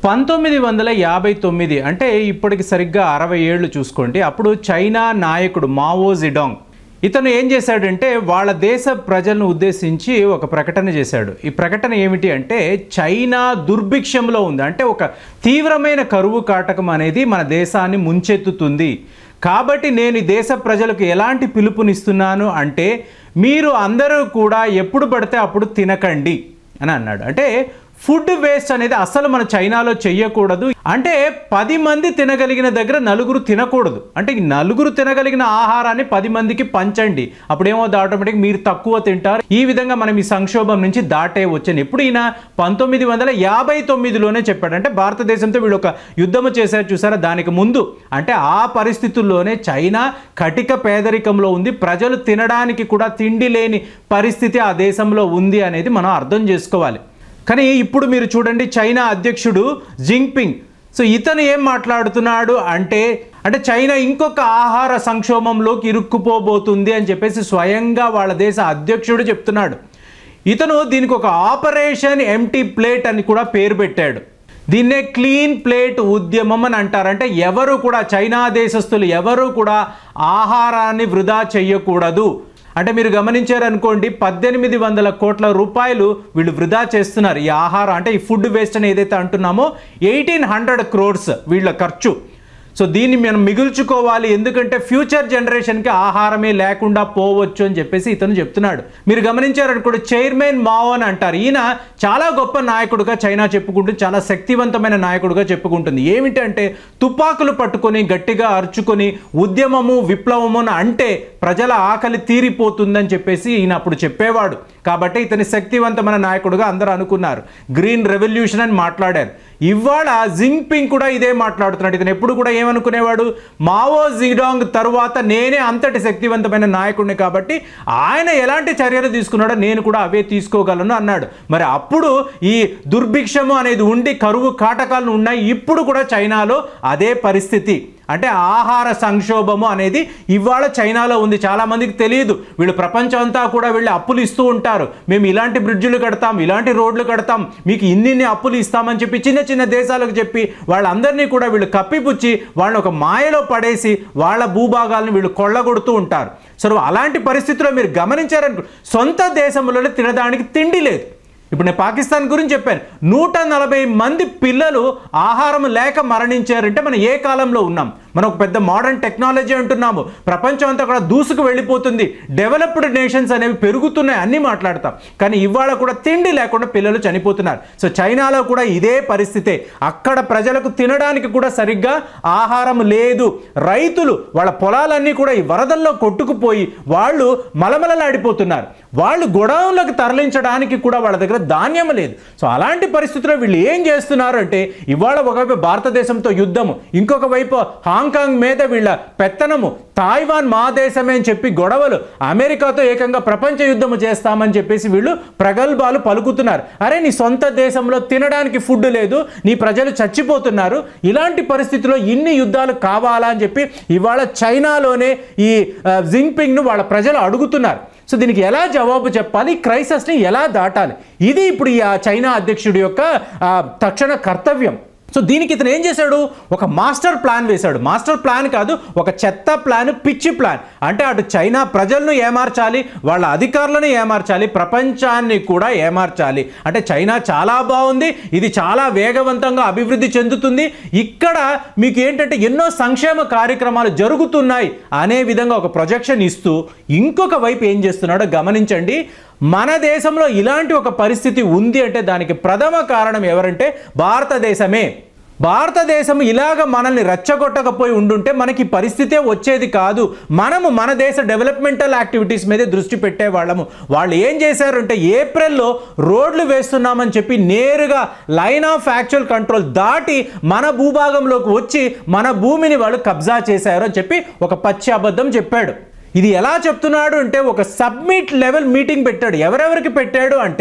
పంతొమ్మిది వందల యాభై తొమ్మిది అంటే ఇప్పటికి సరిగ్గా అరవై ఏళ్ళు చూసుకోండి అప్పుడు చైనా నాయకుడు మావో జిడాంగ్ ఇతను ఏం చేశాడంటే వాళ్ళ దేశ ప్రజలను ఉద్దేశించి ఒక ప్రకటన చేశాడు ఈ ప్రకటన ఏమిటి అంటే చైనా దుర్భిక్షంలో ఉంది అంటే ఒక తీవ్రమైన కరువు కాటకం అనేది మన దేశాన్ని ముంచెత్తుతుంది కాబట్టి నేను ఈ దేశ ప్రజలకు ఎలాంటి పిలుపునిస్తున్నాను అంటే మీరు అందరూ కూడా ఎప్పుడు పడితే అప్పుడు తినకండి అని అన్నాడు అంటే ఫుడ్ వేస్ట్ అనేది అసలు మన చైనాలో చెయ్యకూడదు అంటే పది మంది తినగలిగిన దగ్గర నలుగురు తినకూడదు అంటే ఈ నలుగురు తినగలిగిన ఆహారాన్ని పది మందికి పంచండి అప్పుడు ఏమవుతుంది ఆటోమేటిక్ మీరు తక్కువ తింటారు ఈ విధంగా మనం ఈ సంక్షోభం నుంచి దాటే వచ్చాను ఎప్పుడు ఈయన పంతొమ్మిది వందల యాభై తొమ్మిదిలోనే చెప్పాడు అంటే భారతదేశంతో వీళ్ళు ఒక యుద్ధము చేశారు చూసారా దానికి ముందు అంటే ఆ పరిస్థితుల్లోనే చైనా కటిక పేదరికంలో ఉంది ప్రజలు తినడానికి కూడా తిండి లేని పరిస్థితి ఆ దేశంలో ఉంది అనేది మనం అర్థం చేసుకోవాలి కానీ ఇప్పుడు మీరు చూడండి చైనా అధ్యక్షుడు జింగ్పింగ్ సో ఇతను ఏం మాట్లాడుతున్నాడు అంటే అంటే చైనా ఇంకొక ఆహార సంక్షోభంలోకి ఇరుక్కుపోబోతుంది అని చెప్పేసి స్వయంగా వాళ్ళ దేశ అధ్యక్షుడు చెప్తున్నాడు ఇతను దీనికి ఒక ఆపరేషన్ ఎంటీ ప్లేట్ అని కూడా పేరు పెట్టాడు దీన్నే క్లీన్ ప్లేట్ ఉద్యమం అని అంటారు అంటే ఎవరు కూడా చైనా దేశస్తులు ఎవరు కూడా ఆహారాన్ని వృధా చెయ్యకూడదు అంటే మీరు గమనించారనుకోండి పద్దెనిమిది వందల కోట్ల రూపాయలు వీళ్ళు వృధా చేస్తున్నారు ఈ ఆహారం అంటే ఈ ఫుడ్ వేస్ట్ అని ఏదైతే అంటున్నామో ఎయిటీన్ హండ్రెడ్ క్రోడ్స్ వీళ్ళ ఖర్చు సో దీన్ని మనం మిగుల్చుకోవాలి ఎందుకంటే ఫ్యూచర్ జనరేషన్కి ఆహారమే లేకుండా పోవచ్చు అని చెప్పేసి ఇతను చెప్తున్నాడు మీరు గమనించారనుకోండి చైర్మన్ మావో అని అంటారు ఈయన చాలా గొప్ప నాయకుడుగా చైనా చెప్పుకుంటూ చాలా శక్తివంతమైన నాయకుడుగా చెప్పుకుంటుంది ఏమిటంటే తుపాకులు పట్టుకొని గట్టిగా అరుచుకొని ఉద్యమము విప్లవము అని అంటే ప్రజల ఆకలి తీరిపోతుందని చెప్పేసి ఈయన అప్పుడు చెప్పేవాడు కాబట్టి ఇతని శక్తివంతమైన నాయకుడుగా అందరూ అనుకున్నారు గ్రీన్ రెవల్యూషన్ అని మాట్లాడారు ఇవాళ జింగ్పింగ్ కూడా ఇదే మాట్లాడుతున్నాడు ఇతను ఎప్పుడు కూడా ఏమనుకునేవాడు మావో జిడాంగ్ తరువాత నేనే అంతటి శక్తివంతమైన నాయకుడిని కాబట్టి ఆయన ఎలాంటి చర్యలు తీసుకున్నాడో నేను కూడా అవే తీసుకోగలను అన్నాడు మరి అప్పుడు ఈ దుర్భిక్షము అనేది ఉండి కరువు కాటకాలు ఉన్నాయి ఇప్పుడు కూడా చైనాలో అదే పరిస్థితి అంటే ఆహార సంక్షోభము అనేది ఇవాళ చైనాలో ఉంది చాలా మందికి తెలియదు వీళ్ళు ప్రపంచం అంతా కూడా వీళ్ళు అప్పులు ఇస్తూ ఉంటారు మేము ఇలాంటి బ్రిడ్జులు కడతాం ఇలాంటి రోడ్లు కడతాం మీకు ఇన్నిన్ని అప్పులు ఇస్తామని చెప్పి చిన్న చిన్న దేశాలకు చెప్పి వాళ్ళందరినీ కూడా వీళ్ళు కప్పిపుచ్చి వాళ్ళని ఒక మాయలో పడేసి వాళ్ళ భూభాగాలను వీళ్ళు కొల్లగొడుతూ ఉంటారు సో అలాంటి పరిస్థితుల్లో మీరు గమనించారనుకో సొంత దేశంలోనే తినడానికి తిండి లేదు ఇప్పుడు నేను పాకిస్తాన్ గురించి చెప్పాను నూట నలభై మంది పిల్లలు ఆహారం లేక మరణించారంటే మనం ఏ కాలంలో ఉన్నాం మనం ఒక పెద్ద మోడర్న్ టెక్నాలజీ అంటున్నాము ప్రపంచం అంతా కూడా దూసుకు వెళ్ళిపోతుంది డెవలప్డ్ నేషన్స్ అనేవి పెరుగుతున్నాయి అన్నీ మాట్లాడతాం కానీ ఇవాళ కూడా తిండి లేకుండా పిల్లలు చనిపోతున్నారు సో చైనాలో కూడా ఇదే పరిస్థితే అక్కడ ప్రజలకు తినడానికి కూడా సరిగ్గా ఆహారం లేదు రైతులు వాళ్ళ పొలాలన్నీ కూడా ఈ వరదల్లో కొట్టుకుపోయి వాళ్ళు మలమలలాడిపోతున్నారు వాళ్ళు గొడవలకు తరలించడానికి కూడా వాళ్ళ దగ్గర ధాన్యం లేదు సో అలాంటి పరిస్థితుల్లో వీళ్ళు ఏం చేస్తున్నారు అంటే ఇవాళ ఒకవైపు భారతదేశంతో యుద్ధము ఇంకొక వైపు హాంకాంగ్ మీద వీళ్ళ పెత్తనము తాయివాన్ మా దేశమే అని చెప్పి గొడవలు అమెరికాతో ఏకంగా ప్రపంచ యుద్ధము చేస్తామని చెప్పేసి వీళ్ళు ప్రగల్భాలు పలుకుతున్నారు అరే నీ సొంత దేశంలో తినడానికి ఫుడ్ లేదు నీ ప్రజలు చచ్చిపోతున్నారు ఇలాంటి పరిస్థితిలో ఇన్ని యుద్ధాలు కావాలా అని చెప్పి ఇవాళ చైనాలోనే ఈ ఆ, జింగ్పింగ్ను వాళ్ళ ప్రజలు అడుగుతున్నారు సో దీనికి ఎలా జవాబు చెప్పాలి ఈ క్రైసిస్ని ఎలా దాటాలి ఇది ఇప్పుడు ఈ ఆ చైనా అధ్యక్షుడి యొక్క ఆ, తక్షణ కర్తవ్యం సో దీనికి ఇతను ఏం చేశాడు ఒక మాస్టర్ ప్లాన్ వేశాడు మాస్టర్ ప్లాన్ కాదు ఒక చెత్త ప్లాన్ పిచ్చి ప్లాన్ అంటే అటు చైనా ప్రజలను ఏమార్చాలి వాళ్ళ అధికారులను ఏమార్చాలి ప్రపంచాన్ని కూడా ఏమార్చాలి అంటే చైనా చాలా బాగుంది ఇది చాలా వేగవంతంగా అభివృద్ధి చెందుతుంది ఇక్కడ మీకు ఏంటంటే ఎన్నో సంక్షేమ కార్యక్రమాలు జరుగుతున్నాయి అనే విధంగా ఒక ప్రొజెక్షన్ ఇస్తూ ఇంకొక వైపు ఏం చేస్తున్నాడో గమనించండి మన దేశంలో ఇలాంటి ఒక పరిస్థితి ఉంది అంటే దానికి ప్రథమ కారణం ఎవరంటే భారతదేశమే భారతదేశం ఇలాగ మనల్ని రెచ్చగొట్టకపోయి ఉండుంటే మనకి ఈ పరిస్థితే వచ్చేది కాదు మనము మన దేశ డెవలప్మెంటల్ యాక్టివిటీస్ మీదే దృష్టి పెట్టేవాళ్ళము వాళ్ళు ఏం చేశారంటే ఏప్రిల్లో రోడ్లు వేస్తున్నామని చెప్పి నేరుగా లైన్ ఆఫ్ యాక్చువల్ కంట్రోల్ దాటి మన భూభాగంలోకి వచ్చి మన భూమిని వాళ్ళు కబ్జా చేశారు అని చెప్పి ఒక పచ్చి అబద్ధం చెప్పాడు ఇది ఎలా చెప్తున్నాడు అంటే ఒక సబ్మిట్ లెవెల్ మీటింగ్ పెట్టాడు ఎవరెవరికి పెట్టాడు అంటే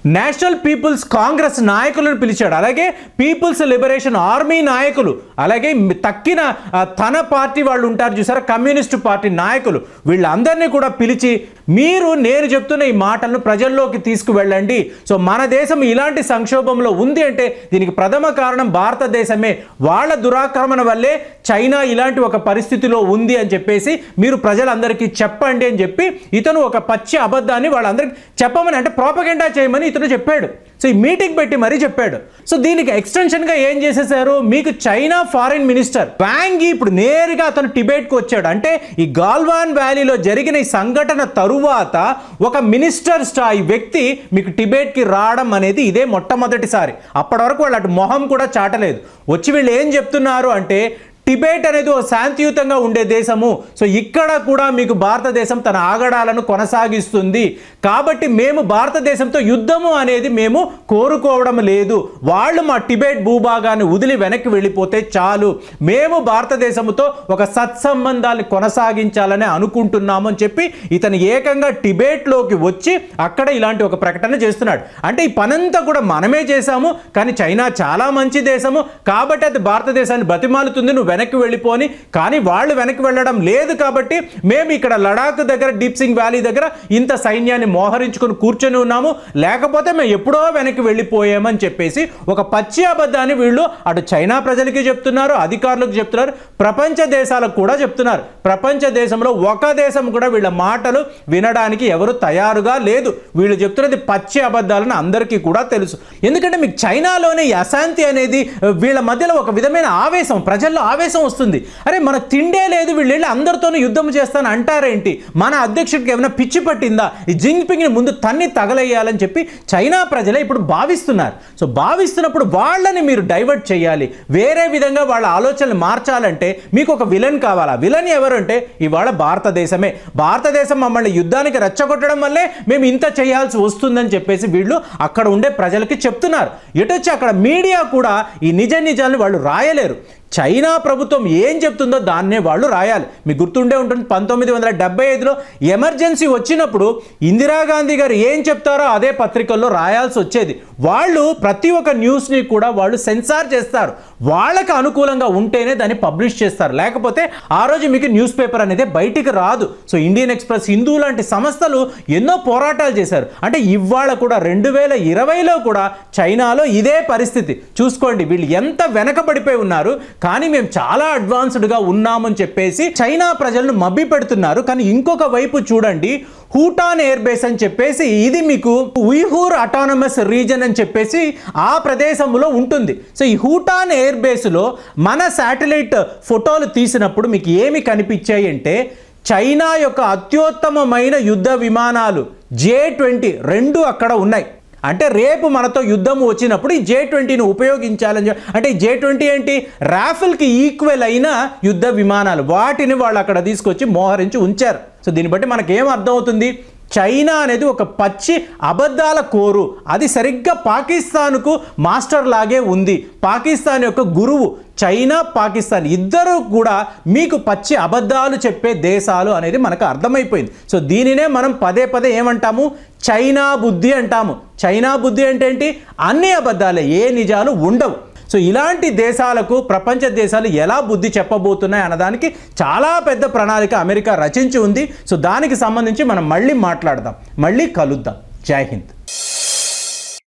నేషనల్ పీపుల్స్ కాంగ్రెస్ నాయకులను పిలిచాడు అలాగే పీపుల్స్ లిబరేషన్ ఆర్మీ నాయకులు అలాగే మి- తక్కిన ఆ, తన పార్టీ వాళ్ళు ఉంటారు చూసారా కమ్యూనిస్టు పార్టీ నాయకులు వీళ్ళందరినీ కూడా పిలిచి మీరు నేను చెప్తున్న ఈ మాటలను ప్రజల్లోకి తీసుకువెళ్ళండి సో మన దేశం ఇలాంటి సంక్షోభంలో ఉంది అంటే దీనికి ప్రథమ కారణం భారతదేశమే వాళ్ళ దురాక్రమణ వల్లే చైనా ఇలాంటి ఒక పరిస్థితిలో ఉంది అని చెప్పేసి మీరు ప్రజలందరికీ చెప్పండి అని చెప్పి ఇతను ఒక పచ్చి అబద్ధాన్ని వాళ్ళందరికీ చెప్పమని అంటే ప్రోపగెండా చేయమని ఇతను చెప్పాడు సో ఈ మీటింగ్ పెట్టి మరీ చెప్పాడు సో దీనికి ఎక్స్టెన్షన్గా ఏం చేసేసారు మీకు చైనా ఫారిన్ మినిస్టర్ వాంగి ఇప్పుడు నేరుగా అతను టిబేట్కి వచ్చాడు అంటే ఈ గాల్వాన్ వ్యాలీలో జరిగిన ఈ సంఘటన తరువాత ఒక మినిస్టర్ స్థాయి వ్యక్తి మీకు టిబేట్కి రావడం అనేది ఇదే మొట్టమొదటిసారి అప్పటి వరకు వాళ్ళు అటు మొహం కూడా చాటలేదు వచ్చి వీళ్ళు ఏం చెప్తున్నారు అంటే టిబేట్ అనేది ఓ శాంతియుతంగా ఉండే దేశము సో ఇక్కడ కూడా మీకు భారతదేశం తన ఆగడాలను కొనసాగిస్తుంది కాబట్టి మేము భారతదేశంతో యుద్ధము అనేది మేము కోరుకోవడం లేదు వాళ్ళు మా టిబేట్ భూభాగాన్ని వదిలి వెనక్కి వెళ్ళిపోతే చాలు మేము భారతదేశంతో ఒక సత్సంబంధాన్ని కొనసాగించాలని అనుకుంటున్నాము అని చెప్పి ఇతను ఏకంగా టిబేట్లోకి వచ్చి అక్కడ ఇలాంటి ఒక ప్రకటన చేస్తున్నాడు అంటే ఈ పనంతా కూడా మనమే చేశాము కానీ చైనా చాలా మంచి దేశము కాబట్టి అది భారతదేశాన్ని బతిమాలుతుంది నువ్వు వెనక్కి వెళ్ళిపోని కానీ వాళ్ళు వెనక్కి వెళ్ళడం లేదు కాబట్టి మేము ఇక్కడ లడాక్ దగ్గర డీప్ సింగ్ వ్యాలీ దగ్గర ఇంత సైన్యాన్ని మోహరించుకుని కూర్చొని ఉన్నాము లేకపోతే మేము ఎప్పుడో వెనక్కి వెళ్ళిపోయామని చెప్పేసి ఒక పచ్చి అబద్ధాన్ని వీళ్ళు అటు చైనా ప్రజలకి చెప్తున్నారు అధికారులకు చెప్తున్నారు ప్రపంచ దేశాలకు కూడా చెప్తున్నారు ప్రపంచ దేశంలో ఒక దేశం కూడా వీళ్ళ మాటలు వినడానికి ఎవరు తయారుగా లేదు వీళ్ళు చెప్తున్నది పచ్చి అబద్ధాలని అందరికీ కూడా తెలుసు ఎందుకంటే మీకు చైనాలోనే ఈ అశాంతి అనేది ఆ, వీళ్ళ మధ్యలో ఒక విధమైన ఆవేశం ప్రజల్లో ఆవేశం వస్తుంది అరే మన తిండే లేదు వీళ్ళు వెళ్ళి అందరితోనూ యుద్ధం చేస్తాను అంటారేంటి మన అధ్యక్షుడికి ఏమైనా పిచ్చి పట్టిందా ఈ జింగ్పింగ్ని ముందు తన్ని తగలేయాలని చెప్పి చైనా ప్రజలే ఇప్పుడు భావిస్తున్నారు సో భావిస్తున్నప్పుడు వాళ్ళని మీరు డైవర్ట్ చేయాలి వేరే విధంగా వాళ్ళ ఆలోచనలు మార్చాలంటే మీకు ఒక విలన్ కావాలా విలన్ ఎవరు అంటే ఇవాళ భారతదేశమే భారతదేశం మమ్మల్ని యుద్ధానికి రెచ్చగొట్టడం వల్లే మేము ఇంత చేయాల్సి వస్తుందని చెప్పేసి వీళ్ళు అక్కడ ఉండే ప్రజలకి చెప్తున్నారు ఎటొచ్చి అక్కడ మీడియా కూడా ఈ నిజ నిజాలను వాళ్ళు రాయలేరు చైనా ప్రభుత్వం ఏం చెప్తుందో దాన్నే వాళ్ళు రాయాలి మీకు గుర్తుండే ఉంటుంది పంతొమ్మిది వందల డెబ్బై ఐదులో ఎమర్జెన్సీ వచ్చినప్పుడు ఇందిరాగాంధీ గారు ఏం చెప్తారో అదే పత్రికల్లో రాయాల్సి వచ్చేది వాళ్ళు ప్రతి ఒక్క న్యూస్ని కూడా వాళ్ళు సెన్సార్ చేస్తారు వాళ్ళకి అనుకూలంగా ఉంటేనే దాన్ని పబ్లిష్ చేస్తారు లేకపోతే ఆ రోజు మీకు న్యూస్ పేపర్ అనేది బయటికి రాదు సో ఇండియన్ ఎక్స్ప్రెస్ హిందూ లాంటి సంస్థలు ఎన్నో పోరాటాలు చేశారు అంటే ఇవాళ కూడా రెండు వేల ఇరవైలో కూడా చైనాలో ఇదే పరిస్థితి చూసుకోండి వీళ్ళు ఎంత వెనకబడిపోయి ఉన్నారు కానీ మేము చాలా అడ్వాన్స్డ్గా ఉన్నామని చెప్పేసి చైనా ప్రజలను మభ్య పెడుతున్నారు కానీ ఇంకొక వైపు చూడండి హూటాన్ ఎయిర్ బేస్ అని చెప్పేసి ఇది మీకు ఉయ్హూర్ అటానమస్ రీజన్ అని చెప్పేసి ఆ ప్రదేశంలో ఉంటుంది సో ఈ హూటాన్ ఎయిర్ బేస్లో మన శాటిలైట్ ఫోటోలు తీసినప్పుడు మీకు ఏమి కనిపించాయి అంటే చైనా యొక్క అత్యుత్తమమైన యుద్ధ విమానాలు జే ట్వంటీ రెండు అక్కడ ఉన్నాయి అంటే రేపు మనతో యుద్ధం వచ్చినప్పుడు ఈ జే ట్వంటీని ఉపయోగించాలని చెప్పి అంటే ఈ జే ట్వంటీ ఏంటి రాఫెల్కి ఈక్వెల్ అయిన యుద్ధ విమానాలు వాటిని వాళ్ళు అక్కడ తీసుకొచ్చి మోహరించి ఉంచారు సో దీన్ని బట్టి మనకేం అర్థమవుతుంది చైనా అనేది ఒక పచ్చి అబద్ధాల కోరు అది సరిగ్గా పాకిస్తాన్కు మాస్టర్ లాగే ఉంది పాకిస్తాన్ యొక్క గురువు చైనా పాకిస్తాన్ ఇద్దరు కూడా మీకు పచ్చి అబద్ధాలు చెప్పే దేశాలు అనేది మనకు అర్థమైపోయింది సో దీనినే మనం పదే పదే ఏమంటాము చైనా బుద్ధి అంటాము చైనా బుద్ధి అంటే ఏంటి అన్ని అబద్ధాలే ఏ నిజాలు ఉండవు సో ఇలాంటి దేశాలకు ప్రపంచ దేశాలు ఎలా బుద్ధి చెప్పబోతున్నాయి అన్నదానికి చాలా పెద్ద ప్రణాళిక అమెరికా రచించి ఉంది సో దానికి సంబంధించి మనం మళ్ళీ మాట్లాడదాం మళ్ళీ కలుద్దాం జై హింద్